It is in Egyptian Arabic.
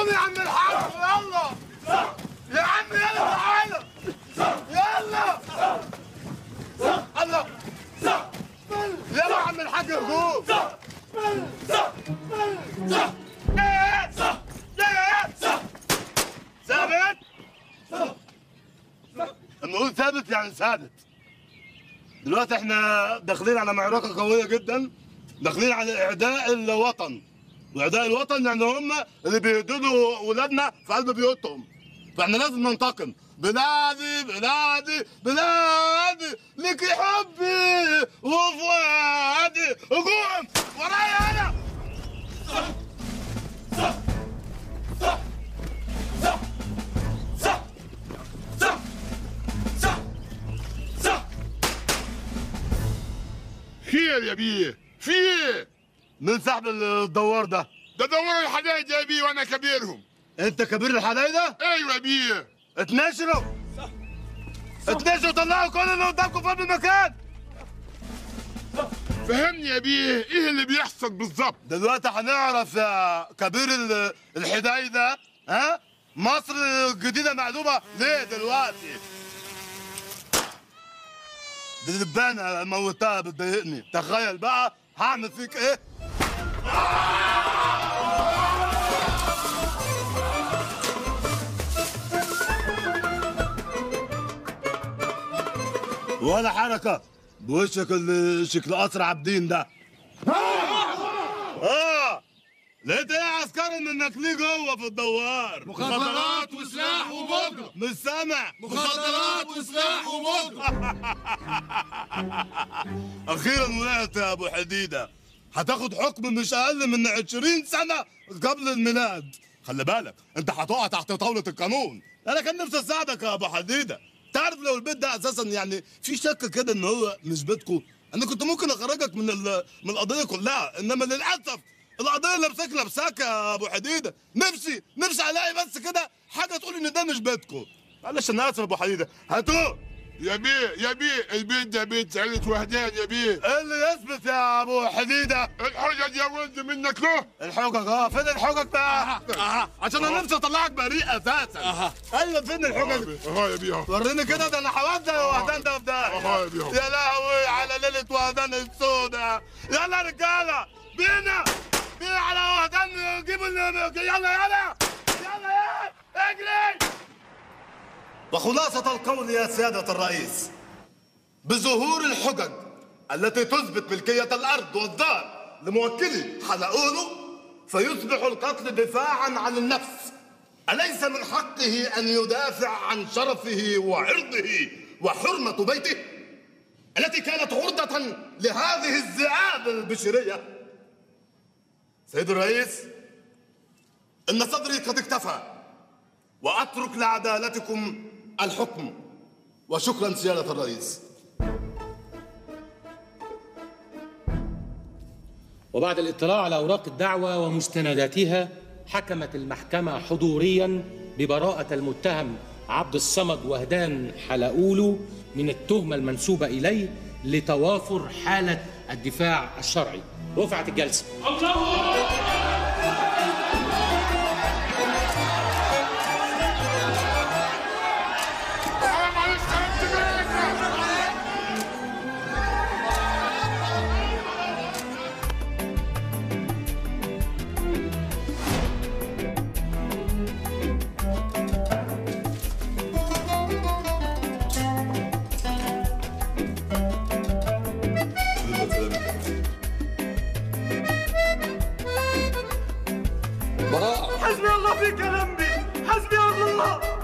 قوم يا عم الحاج يلا يا عم يلا تعالى يلا الله يلا يا عم الحاج قوم ثابت نقول ثابت يعني ثابت دلوقتي احنا داخلين على معركه قويه جدا داخلين على اعداء الوطن واعداء الوطن يعني هم اللي بيهددوا ولادنا في قلب بيوتهم فاحنا لازم ننتقم بلادي بلادي بلادي لك حبي وفؤادي هجوم ورايا انا خير يا بيه في ايه من صاحب الدوار ده ده دوروا الحدايد يا بيه وانا كبيرهم انت كبير الحدايده ايوه يا بيه اتنشروا اتنشروا طلعوا كل اللي قدامكم في المكان فهمني يا بيه ايه اللي بيحصل بالظبط دلوقتي هنعرف يا كبير ال- الحدايده ها مصر الجديده مقلوبه ليه دلوقتي دي دبانه موتها بتضايقني تخيل بقى هعمل فيك ايه ولا حركه بوشك اللي شكل قصر عابدين ده اه لقيت ايه يا عسكري انك ليه جوه في الدوار مخدرات وسلاح وبودرة مش سامع مخدرات وسلاح وبودرة اخيرا وقعت يا ابو حديده هتاخد حكم مش اقل من 20 سنه قبل الميلاد خلي بالك انت هتقع تحت طاوله القانون انا كان نفسي اساعدك يا ابو حديده تعرف لو البيت ده اساسا يعني في شك كده ان هو مش بيتكم انا كنت ممكن اخرجك من ال- من القضيه كلها انما للاسف القضيه لابساك لابساك يا ابو حديده نفسي نفسي الاقي بس كده حاجه تقول ان ده مش بيتكم معلش انا اسف يا ابو حديده هاتوه يا بيه يا بيه البيت ده بيت عيلة وهدان يا بيه ايه اللي يثبت يا ابو حديده الحجج يا ولد منك له الحجج اه فين الحجج بقى؟ عشان انا نفسي اطلعك بريء اساسا ايوه فين الحجج؟ اهو يا بيه اهو وريني كده ده انا هودع وهدان ده في ده أهو يا بيه. يا لهوي على ليله وهدان السوداء يلا رجاله بينا بينا على وهدان جيبوا ال- يلا يلا يلا يلا اجري وخلاصة القول يا سيادة الرئيس بظهور الحجج التي تثبت ملكية الأرض والدار لموكلي حلقونه فيصبح القتل دفاعا عن النفس أليس من حقه أن يدافع عن شرفه وعرضه وحرمة بيته التي كانت عرضة لهذه الذئاب البشرية سيد الرئيس إن صدري قد اكتفى وأترك لعدالتكم الحكم وشكرا سيادة الرئيس وبعد الاطلاع على أوراق الدعوة ومستنداتها حكمت المحكمة حضوريا ببراءة المتهم عبد الصمد وهدان حلقولو من التهمة المنسوبة إليه لتوافر حالة الدفاع الشرعي رفعت الجلسة معلش خربت بيتنا براءة حسبي الله فيك يا لمبي حسبي الله